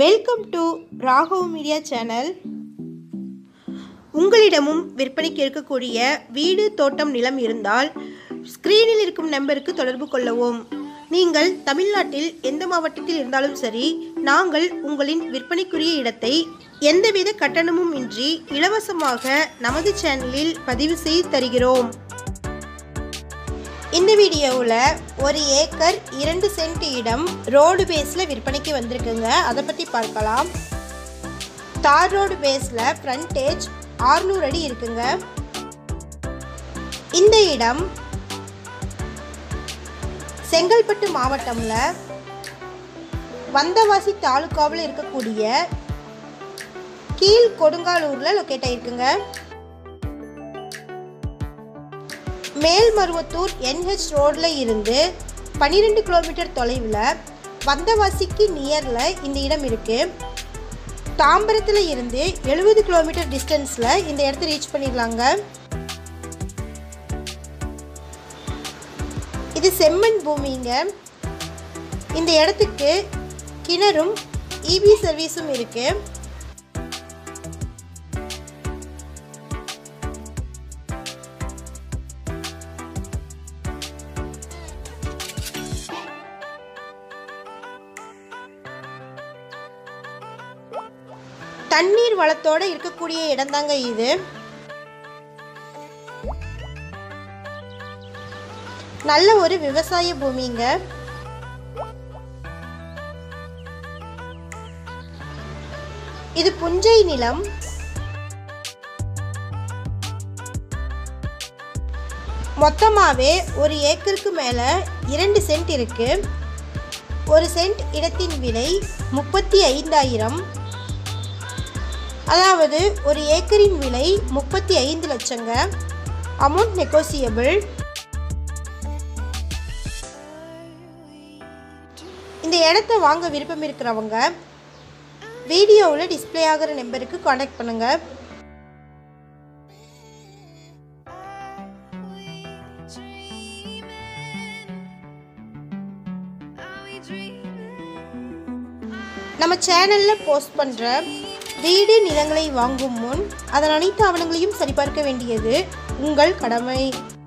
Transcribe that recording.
welcome to Raghav media channel உங்களிடமும் விற்பனைக்கு இருக்கக்கூடிய வீடு தோட்டம் நிலம் இருந்தால் ஸ்க்ரீனில் இருக்கும் நம்பருக்கு தொடர்பு கொள்ளவும் நீங்கள் தமிழ்நாட்டில் எந்த மாவட்டத்தில் இருந்தாலும் சரி நாங்கள் உங்களின் விற்பனைக்குரிய இடத்தை எந்தவித கட்டணமும் இன்றி இலவசமாக நமது சேனலில் பதிவு செய்து தருகிறோம் இந்த வீடியோவில் ஒரு ஏக்கர் இரண்டு சென்ட் இடம் ரோடு பேஸில் விற்பனைக்கு வந்திருக்குங்க அதை பற்றி பார்க்கலாம் தார் ரோடு பேஸில் ஃப்ரண்டேஜ் ஆறுநூறு அடி இருக்குங்க இந்த இடம் செங்கல்பட்டு மாவட்டம்ல வந்தவாசி தாலுகாவில் இருக்கக்கூடிய கீழ் கொடுங்காலூரில் லொக்கேட் ஆயிருக்குங்க மேல்மருவத்தூர் என்ஹெச் ரோடில் இருந்து பன்னிரெண்டு கிலோமீட்டர் தொலைவில் வந்தவாசிக்கு நியரில் இந்த இடம் இருக்குது தாம்பரத்தில் இருந்து எழுபது கிலோமீட்டர் டிஸ்டன்ஸில் இந்த இடத்த ரீச் பண்ணிடலாங்க இது செம்மண் பூமிங்க இந்த இடத்துக்கு கிணறும் இபி சர்வீஸும் இருக்குது தண்ணீர் வளத்தோட இருக்கக்கூடிய இடம் தாங்க இது நல்ல ஒரு விவசாய பூமிங்க இது புஞ்சை நிலம் மொத்தமாகவே ஒரு ஏக்கருக்கு மேலே இரண்டு சென்ட் இருக்கு ஒரு சென்ட் இடத்தின் விலை முப்பத்தி ஐந்தாயிரம் அதாவது ஒரு ஏக்கரின் விலை முப்பத்தி ஐந்து லட்சங்க அமௌண்ட் நெகோசியபிள் இந்த இடத்த வாங்க விருப்பம் இருக்கிறவங்க வீடியோவில் டிஸ்ப்ளே ஆகிற நம்பருக்கு காண்டாக்ட் பண்ணுங்க நம்ம சேனலில் போஸ்ட் பண்ணுற வீடு நிலங்களை வாங்கும் முன் அதன் அனைத்து ஆவணங்களையும் சரிபார்க்க வேண்டியது உங்கள் கடமை